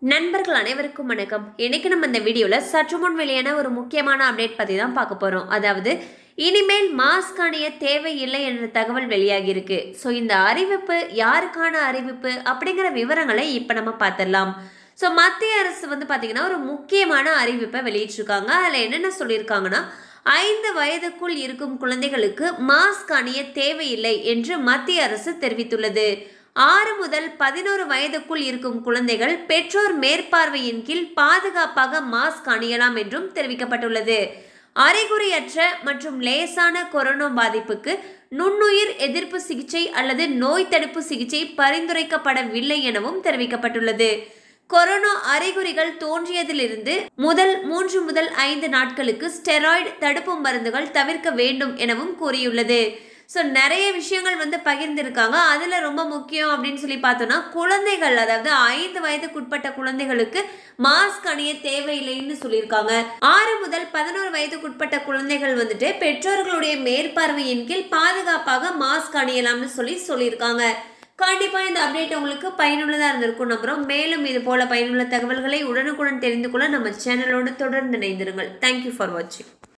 நண்பர்கள் அனைவருக்கும் வணக்கம் இன்னைக்கு நம்ம இந்த வீடியோவில் சற்று முன் வெளியான ஒரு முக்கியமான அப்டேட் பற்றி தான் பார்க்க போகிறோம் அதாவது இனிமேல் மாஸ்க் அணிய தேவையில்லை என்ற தகவல் வெளியாகி இருக்கு ஸோ இந்த அறிவிப்பு யாருக்கான அறிவிப்பு அப்படிங்கிற விவரங்களை இப்போ நம்ம பார்த்துடலாம் ஸோ மத்திய அரசு வந்து பார்த்திங்கன்னா ஒரு முக்கியமான அறிவிப்பை வெளியிட்டிருக்காங்க அதில் என்னென்ன சொல்லியிருக்காங்கன்னா ஐந்து வயதுக்குள் இருக்கும் குழந்தைகளுக்கு மாஸ்க் அணிய தேவையில்லை என்று மத்திய அரசு தெரிவித்துள்ளது ஆறு முதல் பதினோரு வயதுக்குள் இருக்கும் குழந்தைகள் பெற்றோர் மேற்பார்வையின் கீழ் பாதுகாப்பாக மாஸ்க் அணியலாம் என்றும் தெரிவிக்கப்பட்டுள்ளது அறிகுறியற்ற மற்றும் லேசான கொரோனா பாதிப்புக்கு நுண்ணுயிர் எதிர்ப்பு சிகிச்சை அல்லது நோய் தடுப்பு சிகிச்சை பரிந்துரைக்கப்படவில்லை எனவும் தெரிவிக்கப்பட்டுள்ளது கொரோனா அறிகுறிகள் தோன்றியதிலிருந்து முதல் மூன்று முதல் ஐந்து நாட்களுக்கு ஸ்டெராய்டு தடுப்பு மருந்துகள் தவிர்க்க வேண்டும் எனவும் கூறியுள்ளது ஸோ நிறைய விஷயங்கள் வந்து பகிர்ந்திருக்காங்க அதில் ரொம்ப முக்கியம் அப்படின்னு சொல்லி பார்த்தோன்னா குழந்தைகள் அதாவது ஐந்து வயதுக்குட்பட்ட குழந்தைகளுக்கு மாஸ்க் அணிய தேவையில்லைன்னு சொல்லியிருக்காங்க ஆறு முதல் பதினோரு வயதுக்குட்பட்ட குழந்தைகள் வந்துட்டு பெற்றோர்களுடைய மேற்பார்வையின் கீழ் பாதுகாப்பாக மாஸ்க் அணியலாம்னு சொல்லி சொல்லியிருக்காங்க கண்டிப்பாக இந்த அப்டேட் உங்களுக்கு பயனுள்ளதாக இருந்திருக்கும் நம்புகிறோம் மேலும் இது போல பயனுள்ள தகவல்களை உடனுக்குடன் தெரிந்து கொள்ள நம்ம சேனலோடு தொடர்ந்து இணைந்திருங்கள் தேங்க்யூ ஃபார் வாட்சிங்